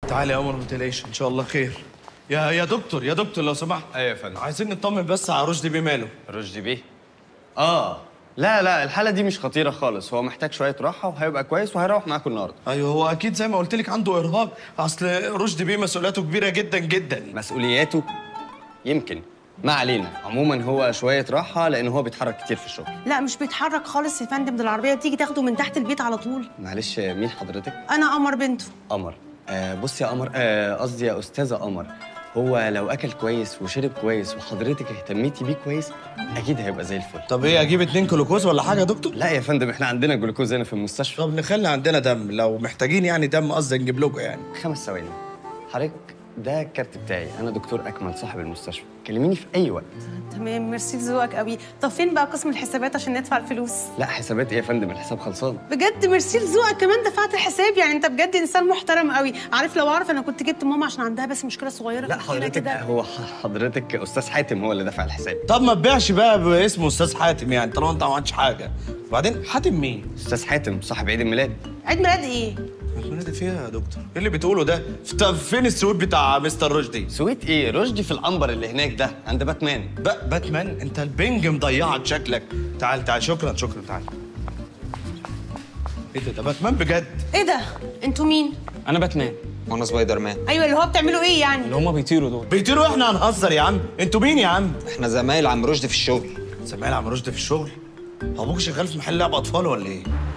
تعالى يا قمر ما تقلقش ان شاء الله خير يا يا دكتور يا دكتور لو سمحت ايوه يا فندم عايزين نطمن بس على رشدي بيه ماله رشدي بيه اه لا لا الحالة دي مش خطيرة خالص هو محتاج شوية راحة وهيبقى كويس وهيروح معاكم النهاردة ايوه هو اكيد زي ما قلت لك عنده ارهاق اصل رشدي بيه مسؤولياته كبيره جدا جدا مسؤولياته يمكن ما علينا عموما هو شوية راحة لأن هو بيتحرك كتير في الشغل لا مش بيتحرك خالص يا فندم ده العربيه بتيجي تاخده من تحت البيت على طول معلش مين حضرتك؟ انا قمر بنته قمر آه بص يا قمر آه، قصدي يا أستاذة قمر هو لو أكل كويس وشرب كويس وحضرتك اهتميتي بيه كويس أكيد هيبقى زي الفل طب ايه اجيب اتنين جلوكوز ولا حاجه يا دكتور لا يا فندم احنا عندنا جلوكوز هنا في المستشفى طب نخلي عندنا دم لو محتاجين يعني دم قصدي نجيب لكم يعني خمس ثواني حضرتك ده الكارت بتاعي انا دكتور اكمل صاحب المستشفى كلميني في اي وقت تمام ميرسي لذوقك قوي طب فين بقى قسم الحسابات عشان ندفع الفلوس لا حسابات ايه يا فندم الحساب خلصان بجد ميرسي لذوقك كمان دفعت الحساب يعني انت بجد انسان محترم قوي عارف لو اعرف انا كنت جبت ماما عشان عندها بس مشكله صغيره لا في الكلى حضرتك كده. هو ح- حضرتك استاذ حاتم هو اللي دفع الحساب طب ما تبيعش بقى باسمه استاذ حاتم يعني طالما انت ما عملتش حاجه وبعدين حاتم مين استاذ حاتم صاحب عيد الميلاد عيد ميلاد ايه المنادي فيها يا دكتور ايه اللي بتقوله ده فت- فين السويت بتاع مستر رشدي سويت ايه رشدي في العنبر اللي هناك ده عند باتمان ب- باتمان انت البنج مضيعك شكلك تعال تعال شكرا شكرا تعال ايه ده ده باتمان بجد ايه ده انتوا مين انا باتمان وانا سبايدر مان ايوه اللي هو بتعملوا ايه يعني اللي هما بيطيروا دول بيطيروا احنا هنهزر يا عم انتوا مين يا عم احنا زمايل عم رشدي في الشغل زمايل عم رشدي في الشغل هو ابوك شغال في محل لعب اطفال ولا ايه